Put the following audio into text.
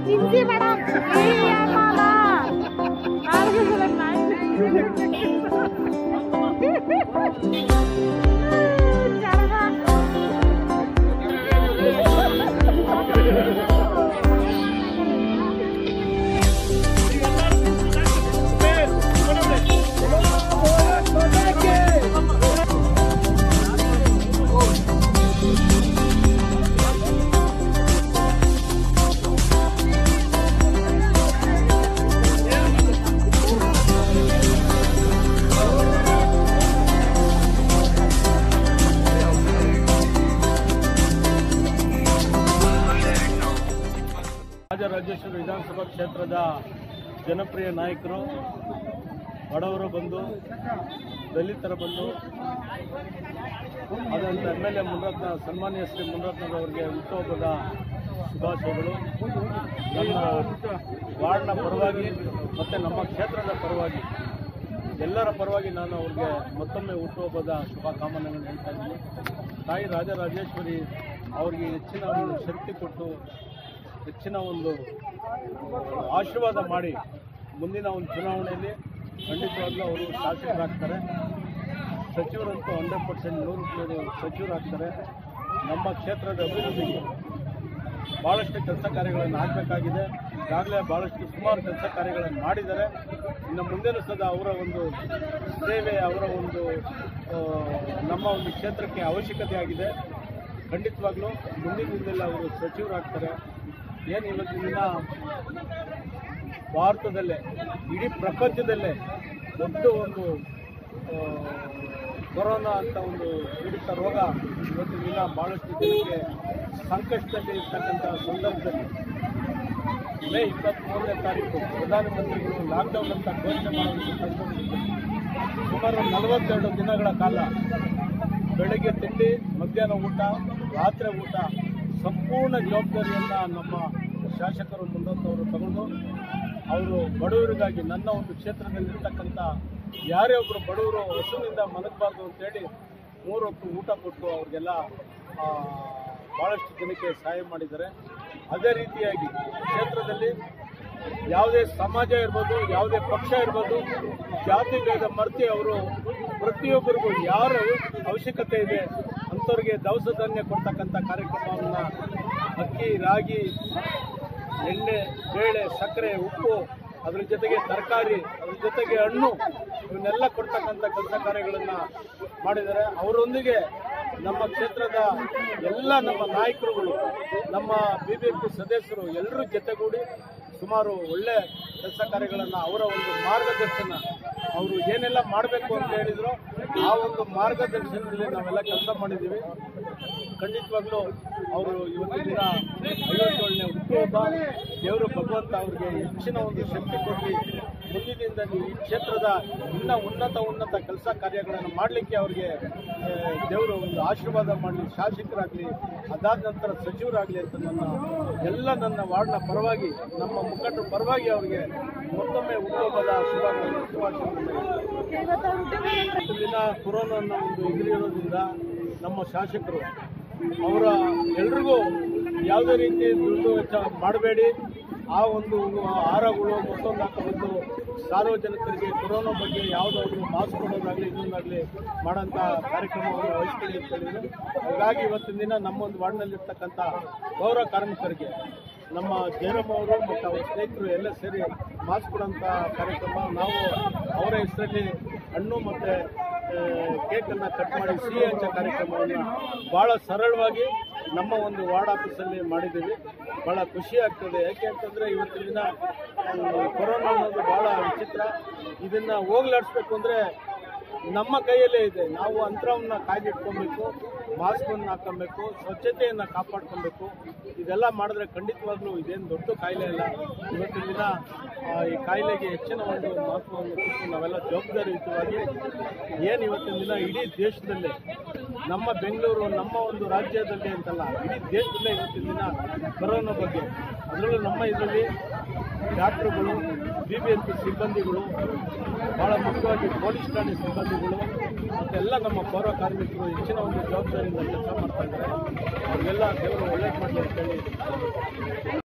ಚಿಂತೆ ಬೇಡ ಈ ಅಮ್ಮಲ್ಲ. ನಾಲ್ಕು ಸಲ ನಾಯಿ. ರಾಜರಾಜೇಶ್ವರಿ ವಿಧಾನಸಭಾ ಕ್ಷೇತ್ರದ ಜನಪ್ರಿಯ ನಾಯಕರು ಬಡವರು ಬಂದು ದಲಿತರ ಬಂದು ಆದಂಥ ಎಮ್ ಎಲ್ ಎ ಮುನರತ್ನ ಸನ್ಮಾನ್ಯ ಶ್ರೀ ಮುನರತ್ನರವರಿಗೆ ಹುಟ್ಟುಹಬ್ಬದ ಶುಭಾಶಯಗಳು ನನ್ನ ವಾರ್ಡ್ನ ಪರವಾಗಿ ಮತ್ತು ನಮ್ಮ ಕ್ಷೇತ್ರದ ಪರವಾಗಿ ಎಲ್ಲರ ಪರವಾಗಿ ನಾನು ಅವ್ರಿಗೆ ಮತ್ತೊಮ್ಮೆ ಹುಟ್ಟುಹಬ್ಬದ ಶುಭ ಕಾಮನೆಗಳನ್ನು ಹೇಳ್ತಾ ಇದ್ದೀನಿ ತಾಯಿ ರಾಜರಾಜೇಶ್ವರಿ ಅವರಿಗೆ ಹೆಚ್ಚಿನ ಒಂದು ಶಕ್ತಿ ಕೊಟ್ಟು ಹೆಚ್ಚಿನ ಒಂದು ಆಶೀರ್ವಾದ ಮಾಡಿ ಮುಂದಿನ ಒಂದು ಚುನಾವಣೆಯಲ್ಲಿ ಖಂಡಿತವಾಗ್ಲೂ ಅವರು ಶಾಸಕರಾಗ್ತಾರೆ ಸಚಿವರಂತೂ ಹಂಡ್ರೆಡ್ ಪರ್ಸೆಂಟ್ ನೂರು ನೂರು ಸಚಿವರಾಗ್ತಾರೆ ನಮ್ಮ ಕ್ಷೇತ್ರದ ಅಭಿವೃದ್ಧಿಗೆ ಭಾಳಷ್ಟು ಕೆಲಸ ಕಾರ್ಯಗಳನ್ನು ಆಗಬೇಕಾಗಿದೆ ಈಗಾಗಲೇ ಭಾಳಷ್ಟು ಸುಮಾರು ಕೆಲಸ ಕಾರ್ಯಗಳನ್ನು ಮಾಡಿದ್ದಾರೆ ಇನ್ನು ಮುಂದಿನ ಸದ ಅವರ ಒಂದು ಸೇವೆ ಅವರ ಒಂದು ಆ, ನಮ್ಮ ಒಂದು ಕ್ಷೇತ್ರಕ್ಕೆ ಅವಶ್ಯಕತೆ ಆಗಿದೆ ಖಂಡಿತವಾಗ್ಲೂ ಮುಂದಿನ ದಿನದಲ್ಲಿ ಅವರು ಸಚಿವರಾಗ್ತಾರೆ ಏನು ಇವತ್ತಿನ ದಿನ ಭಾರತದಲ್ಲೇ ಇಡೀ ಪ್ರಪಂಚದಲ್ಲೇ ದೊಡ್ಡ ಒಂದು ಆ, ಕೊರೋನಾ ಅಂತ ಒಂದು ಪೀಡಿತ ರೋಗ ಇವತ್ತಿನ ದಿನ ಭಾಳಷ್ಟು ಜನಕ್ಕೆ ಸಂಕಷ್ಟದಲ್ಲಿ ಇರ್ತಕ್ಕಂಥ ಸಂದರ್ಭದಲ್ಲಿ ಮೇ ಇಪ್ಪತ್ತ್ಮೂರನೇ ತಾರೀಕು ಪ್ರಧಾನಮಂತ್ರಿಗಳು ಲಾಕ್ಡೌನ್ ಅಂತ ಘೋಷಣೆ ಮಾಡುವಂಥ ಸಂದರ್ಭದಲ್ಲಿ ಸುಮಾರು ನಲವತ್ತೆರಡು ದಿನಗಳ ಕಾಲ ಬೆಳಗ್ಗೆ ತಿಂಡಿ ಮಧ್ಯಾಹ್ನ ಊಟ ರಾತ್ರಿ ಊಟ ಸಂಪೂರ್ಣ ಜವಾಬ್ದಾರಿಯನ್ನು ನಮ್ಮ ಶಾಸಕರು ಮುಂದೊತ್ತವರು ತಗೊಂಡು ಅವರು ಬಡವರಿಗಾಗಿ ನನ್ನ ಒಂದು ಕ್ಷೇತ್ರದಲ್ಲಿರ್ತಕ್ಕಂಥ ಯಾರೇ ಒಬ್ಬರು ಬಡವರು ಹಸುವಿನಿಂದ ಮಲಗಬಾರ್ದು ಅಂತೇಳಿ ಮೂರು ಹೊತ್ತು ಊಟ ಕೊಟ್ಟು ಅವ್ರಿಗೆಲ್ಲ ಆ, ಭಾಳಷ್ಟು ಜನಕ್ಕೆ ಸಹಾಯ ಮಾಡಿದ್ದಾರೆ ಅದೇ ರೀತಿಯಾಗಿ ಕ್ಷೇತ್ರದಲ್ಲಿ ಯಾವುದೇ ಸಮಾಜ ಇರ್ಬೋದು ಯಾವುದೇ ಪಕ್ಷ ಇರ್ಬೋದು ಜಾತಿ ಭೇದ ಮರ್ತಿ ಅವರು ಪ್ರತಿಯೊಬ್ಬರಿಗೂ ಯಾರ ಅವಶ್ಯಕತೆ ಇದೆ ಅಂಥವ್ರಿಗೆ ದವಸ ಧಾನ್ಯ ಕೊಡ್ತಕ್ಕಂಥ ಕಾರ್ಯಕ್ರಮವನ್ನು ಅಕ್ಕಿ ರಾಗಿ ಎಣ್ಣೆ ಬೇಳೆ ಸಕ್ಕರೆ ಉಪ್ಪು ಅದ್ರ ಜೊತೆಗೆ ತರಕಾರಿ ಅದ್ರ ಜೊತೆಗೆ ಹಣ್ಣು ಇವನ್ನೆಲ್ಲ ಕೊಡ್ತಕ್ಕಂಥ ಕೆಲಸ ಕಾರ್ಯಗಳನ್ನು ಮಾಡಿದ್ದಾರೆ ಅವರೊಂದಿಗೆ ನಮ್ಮ ಕ್ಷೇತ್ರದ ಎಲ್ಲ ನಮ್ಮ ನಾಯಕರುಗಳು ನಮ್ಮ ಬಿ ಬಿ ಪಿ ಸದಸ್ಯರು ಎಲ್ಲರೂ ಜೊತೆಗೂಡಿ ಸುಮಾರು ಒಳ್ಳೆ ಕೆಲಸ ಕಾರ್ಯಗಳನ್ನು ಅವರ ಒಂದು ಮಾರ್ಗದರ್ಶನ ಅವರು ಏನೆಲ್ಲ ಮಾಡಬೇಕು ಅಂತ ಹೇಳಿದ್ರು ಆ ಒಂದು ಮಾರ್ಗದರ್ಶನದಲ್ಲಿ ನಾವೆಲ್ಲ ಕೆಲಸ ಮಾಡಿದ್ದೀವಿ ಖಂಡಿತವಾಗ್ಲೂ ಅವರು ಇವತ್ತಿನ ದಿನ ಐವತ್ತೇಳನೇ ಹುಟ್ಟುಹಬ್ಬ ದೇವರು ಭಗವಂತ ಅವರಿಗೆ ಹೆಚ್ಚಿನ ಒಂದು ಶಕ್ತಿ ಕೊಡಲಿ ಮುಂದಿನಿಂದ ಈ ಕ್ಷೇತ್ರದ ಇನ್ನ ಉನ್ನತ ಉನ್ನತ ಕೆಲಸ ಕಾರ್ಯಗಳನ್ನು ಮಾಡಲಿಕ್ಕೆ ಅವರಿಗೆ ದೇವರು ಒಂದು ಆಶೀರ್ವಾದ ಮಾಡಲಿ ಶಾಸಕರಾಗಲಿ ಅದಾದ ನಂತರ ಸಚಿವರಾಗಲಿ ಅಂತ ನನ್ನ ಎಲ್ಲ ನನ್ನ ವಾರ್ಡ್ನ ಪರವಾಗಿ ನಮ್ಮ ಮುಖಂಡರ ಪರವಾಗಿ ಅವರಿಗೆ ಮತ್ತೊಮ್ಮೆ ಹುಟ್ಟುಹಬ್ಬದ ಶುಭಾಶಯ ಶುಭಾಶಯಗಳು ಇವತ್ತು ದಿನ ಕೊರೋನಾನ ಒಂದು ಎದುರಿರೋದ್ರಿಂದ ನಮ್ಮ ಶಾಸಕರು ಅವರ ಎಲ್ರಿಗೂ ಯಾವುದೇ ರೀತಿ ದುಡ್ಡು ವೆಚ್ಚ ಮಾಡಬೇಡಿ ಆ ಒಂದು ಆಹಾರಗಳು ಮತ್ತೊಂದು ಹಾಕೊಂಡು ಸಾರ್ವಜನಿಕರಿಗೆ ಕೊರೋನಾ ಬಗ್ಗೆ ಯಾವುದಾದ್ರು ಮಾಸ್ಕ್ ಕೊಡೋದಾಗಲಿ ಇನ್ನೊಂದಾಗಲಿ ಮಾಡೋಂಥ ಕಾರ್ಯಕ್ರಮವನ್ನು ವಹಿಸ್ಕೊಳ್ಳಿ ಅಂತ ಹೇಳಿದ್ರು ಹಾಗಾಗಿ ಇವತ್ತಿನ ದಿನ ನಮ್ಮ ಒಂದು ವಾರ್ಡ್ನಲ್ಲಿರ್ತಕ್ಕಂಥ ಗೌರವ ಕಾರ್ಮಿಕರಿಗೆ ನಮ್ಮ ಜಯರಾಮ್ ಅವರು ಮತ್ತು ಅವರ ಸ್ನೇಹಿತರು ಎಲ್ಲ ಸೇರಿ ಮಾಸ್ಕ್ ಕೊಡೋಂಥ ಕಾರ್ಯಕ್ರಮ ನಾವು ಅವರ ಹೆಸರಲ್ಲಿ ಹಣ್ಣು ಮತ್ತು ಕೇಕನ್ನು ಕಟ್ ಮಾಡಿ ಸಿಹಿ ಹಂಚೋ ಕಾರ್ಯಕ್ರಮವನ್ನು ಭಾಳ ಸರಳವಾಗಿ ನಮ್ಮ ಒಂದು ವಾರ್ಡ್ ಆಫೀಸಲ್ಲಿ ಮಾಡಿದ್ದೀವಿ ಭಾಳ ಖುಷಿ ಆಗ್ತದೆ ಯಾಕೆ ಅಂತಂದರೆ ಇವತ್ತಿನ ದಿನ ಆ, ಕೊರೋನಾ ಅನ್ನೋದು ಭಾಳ ವಿಚಿತ್ರ ಇದನ್ನು ಹೋಗ್ಲಾಡಿಸ್ಬೇಕು ಅಂದರೆ ನಮ್ಮ ಕೈಯಲ್ಲೇ ಇದೆ ನಾವು ಅಂತರವನ್ನು ಕಾಯ್ದಿಟ್ಕೊಬೇಕು ಮಾಸ್ಕನ್ನು ಹಾಕೊಬೇಕು ಸ್ವಚ್ಛತೆಯನ್ನು ಕಾಪಾಡ್ಕೊಬೇಕು ಇದೆಲ್ಲ ಮಾಡಿದ್ರೆ ಖಂಡಿತವಾಗ್ಲೂ ಇದೇನು ದೊಡ್ಡ ಕಾಯಿಲೆ ಅಲ್ಲ ಇವತ್ತಿನ ದಿನ ಆ, ಈ ಕಾಯಿಲೆಗೆ ಹೆಚ್ಚಿನ ಒಂದು ಮಹತ್ವವನ್ನು ಕೊಟ್ಟು ನಾವೆಲ್ಲ ಜವಾಬ್ದಾರಿಯುತವಾಗಿ ಏನು ಇವತ್ತಿನ ದಿನ ಇಡೀ ದೇಶದಲ್ಲೇ ನಮ್ಮ ಬೆಂಗಳೂರು ನಮ್ಮ ಒಂದು ರಾಜ್ಯದಲ್ಲಿ ಅಂತಲ್ಲ ಇಡೀ ದೇಶದಲ್ಲೇ ಇವತ್ತಿನ ದಿನ ಕೊರೋನಾ ಬಗ್ಗೆ ಅದರಲ್ಲೂ ನಮ್ಮ ಇದರಲ್ಲಿ ಡಾಕ್ಟ್ರುಗಳು ಬಿ ಬಿ ಎಂ ಪಿ ಸಿಬ್ಬಂದಿಗಳು ಭಾಳ ಮುಖ್ಯವಾಗಿ ಪೊಲೀಸ್ ಠಾಣೆ ಸಿಬ್ಬಂದಿಗಳು ಮತ್ತೆಲ್ಲ ನಮ್ಮ ಪೌರ ಕಾರ್ಮಿಕರು ಹೆಚ್ಚಿನ ಒಂದು ಜವಾಬ್ದಾರಿಯಿಂದ ಕೆಲಸ ಮಾಡ್ತಾ ಇದ್ದಾರೆ ಅವ್ರಿಗೆಲ್ಲ ದೇವರು ಒಳ್ಳೇದು ಮಾಡಲಿ ಅಂತೇಳಿ